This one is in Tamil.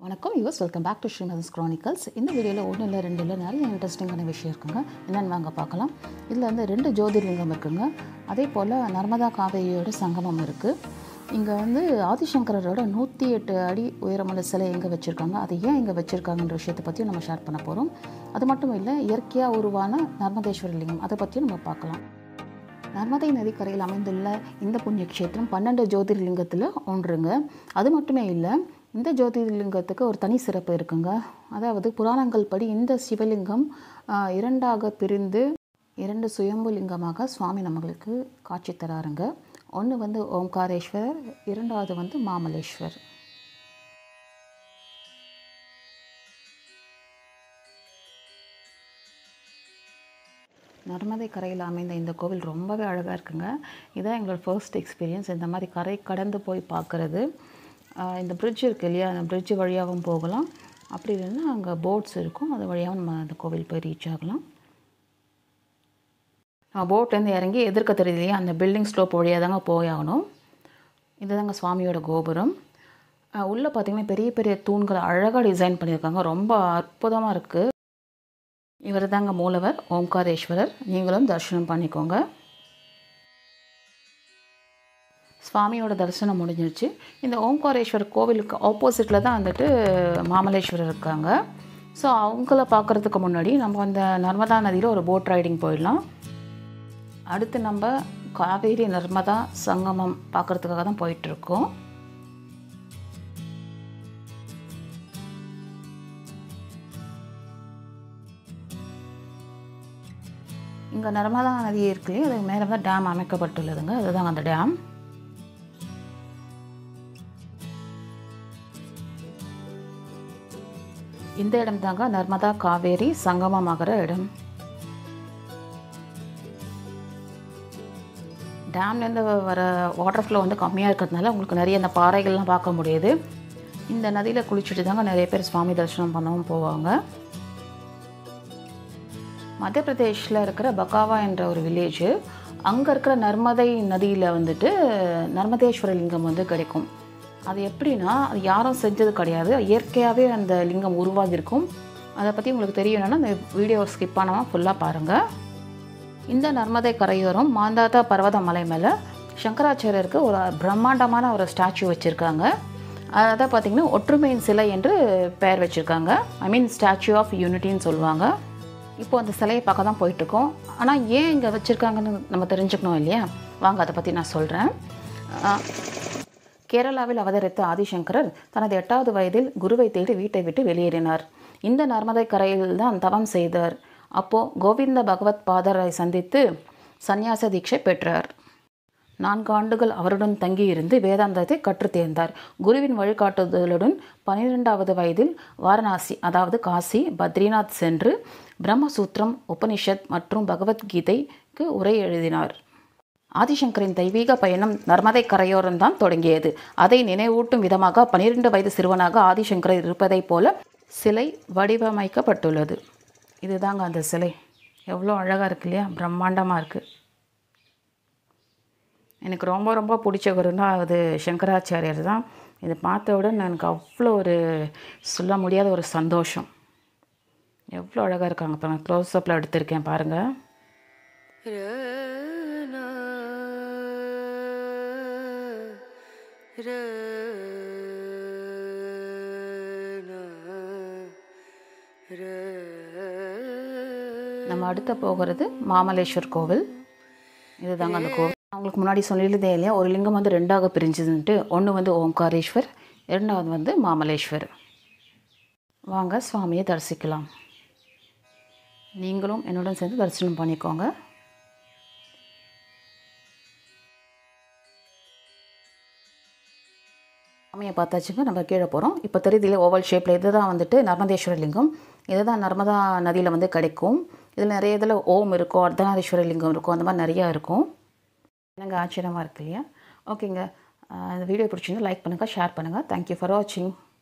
வணக்கம் யூஸ் welcome back to Srimathan's chronicles இந்த வீடியோவில் ஒன்றும் இல்லை ரெண்டு இல்லை நிறைய இன்ட்ரெஸ்டிங்கான விஷயம் இருக்குங்க என்னென்னு வாங்க பார்க்கலாம் இதில் வந்து ரெண்டு ஜோதிர்லிங்கம் இருக்குங்க அதே போல் நர்மதா காவேரியோட சங்கமம் இருக்குது இங்கே வந்து ஆதிசங்கரோட நூற்றி எட்டு அடி உயரமுள்ள சிலை எங்கே வச்சுருக்காங்க அது ஏன் இங்கே வச்சுருக்காங்கன்ற விஷயத்தை பற்றியும் நம்ம ஷேர் பண்ண போகிறோம் அது மட்டும் இல்லை இயற்கையாக உருவான நர்மதேஸ்வர லிங்கம் அதை பற்றியும் நம்ம பார்க்கலாம் நர்மதை நதிக்கரையில் அமைந்துள்ள இந்த புண்ணிய க்ஷேத்திரம் பன்னெண்டு ஜோதிர்லிங்கத்தில் ஒன்றுங்க அது மட்டுமே இல்லை இந்த ஜோதிர்லிங்கத்துக்கு ஒரு தனி சிறப்பு இருக்குங்க அதாவது புராணங்கள் படி இந்த சிவலிங்கம் ஆஹ், இரண்டாக பிரிந்து இரண்டு சுயம்பு லிங்கமாக சுவாமி நம்மளுக்கு காட்சி தராருங்க ஒன்று வந்து ஓம்காரேஸ்வரர் இரண்டாவது வந்து மாமலேஸ்வர் நர்மதை கரையில் அமைந்த இந்த கோவில் ரொம்பவே அழகாக இருக்குங்க இதான் எங்களோட ஃபர்ஸ்ட் எக்ஸ்பீரியன்ஸ் இந்த மாதிரி கரை கடந்து போய் பார்க்குறது ஆஹ் இந்த பிரிட்ஜ் இருக்கு இல்லையா அந்த பிரிட்ஜ் வழியாகவும் போகலாம் அப்படி இல்லைன்னா அங்கே போட்ஸ் இருக்கும் அது வழியாகவும் நம்ம அந்த கோவில் போய் ரீச் ஆகலாம் நம்ம போட்லேருந்து இறங்கி எதிர்க்க தெரியுது இல்லையா அந்த பில்டிங் ஸ்லோப் வழியாக தாங்க போயாகணும் இதுதாங்க சுவாமியோட கோபுரம் ஆஹ் உள்ளே பார்த்தீங்கன்னா பெரிய பெரிய தூண்களை அழகாக டிசைன் பண்ணியிருக்காங்க ரொம்ப அற்புதமாக இருக்குது இவர் தாங்க மூலவர் ஓம்காரேஸ்வரர் நீங்களும் தரிசனம் பண்ணிக்கோங்க சுவாமியோட தரிசனம் முடிஞ்சிருச்சு இந்த ஓம்காரேஸ்வரர் கோவிலுக்கு ஆப்போசிட்டில் தான் வந்துட்டு மாமலேஸ்வரர் இருக்காங்க ஸோ அவங்கள பார்க்குறதுக்கு முன்னாடி நம்ம அந்த நர்மதா நதியில் ஒரு போட் ரைடிங் போயிடலாம் அடுத்து நம்ம காவேரி நர்மதா சங்கமம் பார்க்குறதுக்காக தான் போயிட்டுருக்கோம் இங்கே நர்மதா நதி இருக்கு இல்லையா அதுக்கு மேலே தான் டேம் அமைக்கப்பட்டுள்ளதுங்க அதுதாங்க அந்த டேம் இந்த இடம் தாங்க நர்மதா காவேரி சங்கமமாகிற இடம் டேம்லேருந்து வர வாட்டர் ஃப்ளோ வந்து கம்மியாக இருக்கிறதுனால உங்களுக்கு நிறைய அந்த பாறைகள்லாம் பார்க்க முடியுது இந்த நதியில் குளிச்சுட்டு தாங்க நிறைய பேர் சுவாமி தரிசனம் பண்ணவும் போவாங்க மத்திய பிரதேஷில் இருக்கிற பக்காவா என்ற ஒரு வில்லேஜ் அங்கே இருக்கிற நர்மதை நதியில் வந்துட்டு நர்மதேஸ்வர லிங்கம் வந்து கிடைக்கும் அது எப்படின்னா அது யாரும் செஞ்சது கிடையாது இயற்கையாகவே அந்த லிங்கம் உருவாகியிருக்கும் அதை பற்றி உங்களுக்கு தெரியணும்னா அந்த வீடியோ ஸ்கிப் பண்ணாமல் ஃபுல்லாக பாருங்கள் இந்த நர்மதை கரையோரம் மாந்தாதா பர்வத மலை மேலே சங்கராச்சாரியருக்கு ஒரு பிரம்மாண்டமான ஒரு ஸ்டாச்சு வச்சுருக்காங்க அதை பார்த்திங்கன்னா ஒற்றுமையின் சிலை என்று பெயர் வச்சுருக்காங்க ஐ மீன் ஸ்டாச்சு ஆஃப் யூனிட்டின்னு சொல்லுவாங்க இப்போ அந்த சிலையை பார்க்க தான் போயிட்டுருக்கோம் ஆனால் ஏன் இங்கே வச்சுருக்காங்கன்னு நம்ம தெரிஞ்சுக்கணும் இல்லையா வாங்க அதை பற்றி நான் சொல்கிறேன் கேரளாவில் அவதரித்த ஆதிசங்கரர் தனது எட்டாவது வயதில் குருவை தேடி வீட்டை விட்டு வெளியேறினார் இந்த நர்மதை கரையில் தான் தவம் செய்தார் அப்போது கோவிந்த பகவத் பாதரை சந்தித்து சந்நியாச தீட்சை பெற்றார் நான்கு ஆண்டுகள் அவருடன் தங்கியிருந்து வேதாந்தத்தை கற்றுத் தேர்ந்தார் குருவின் வழிகாட்டுதலுடன் பன்னிரெண்டாவது வயதில் வாரணாசி அதாவது காசி பத்ரிநாத் சென்று பிரம்மசூத்திரம் உபனிஷத் மற்றும் பகவத்கீதைக்கு உரை எழுதினார் ஆதிசங்கரின் தெய்வீக பயணம் நர்மதை கரையோரம்தான் தொடங்கியது அதை நினைவூட்டும் விதமாக பன்னிரெண்டு வயது சிறுவனாக ஆதிசங்கரர் இருப்பதைப் போல சிலை வடிவமைக்கப்பட்டுள்ளது இதுதாங்க அந்த சிலை எவ்வளோ அழகாக இருக்கு இல்லையா பிரம்மாண்டமாக இருக்குது எனக்கு ரொம்ப ரொம்ப பிடிச்ச குருன்னா அது சங்கராச்சாரியர் தான் இதை பார்த்த உடனே எனக்கு அவ்வளோ ஒரு சொல்ல முடியாத ஒரு சந்தோஷம் எவ்வளோ அழகாக இருக்காங்க பாருங்கள் க்ளோஸ்அப்பில் எடுத்திருக்கேன் பாருங்கள் நம்ம அடுத்த போகிறது மாமலேஸ்வர் கோவில் இதுதாங்க அந்த கோவில் அவங்களுக்கு முன்னாடி சொல்லியிருந்தே இல்லையா ஒரு லிங்கம் வந்து ரெண்டாக பிரிஞ்சுதுன்ட்டு ஒன்று வந்து ஓம்காரேஸ்வர் இரண்டாவது வந்து மாமலேஸ்வர் வாங்க சுவாமியை தரிசிக்கலாம் நீங்களும் என்னுடன் சேர்ந்து தரிசனம் பண்ணிக்கோங்க சாமியை பார்த்தாச்சுங்க நம்ம கீழே போகிறோம் இப்போ தெரியுதுல ஓவல் ஷேப்பில் இதுதான் வந்துட்டு நர்மதேஸ்வர லிங்கம் இதுதான் நர்மதா நதியில் வந்து கிடைக்கும் இதில் நிறைய இதில் ஓம் இருக்கும் அர்த்தநாதீஸ்வர லிங்கம் இருக்கும் அந்த மாதிரி நிறையா இருக்கும் எனக்கு ஆச்சரியமாக இருக்கு இல்லையா ஓகேங்க இந்த வீடியோ பிடிச்சிருந்தா லைக் பண்ணுங்கள் ஷேர் பண்ணுங்கள் தேங்க்யூ ஃபார் வாட்சிங்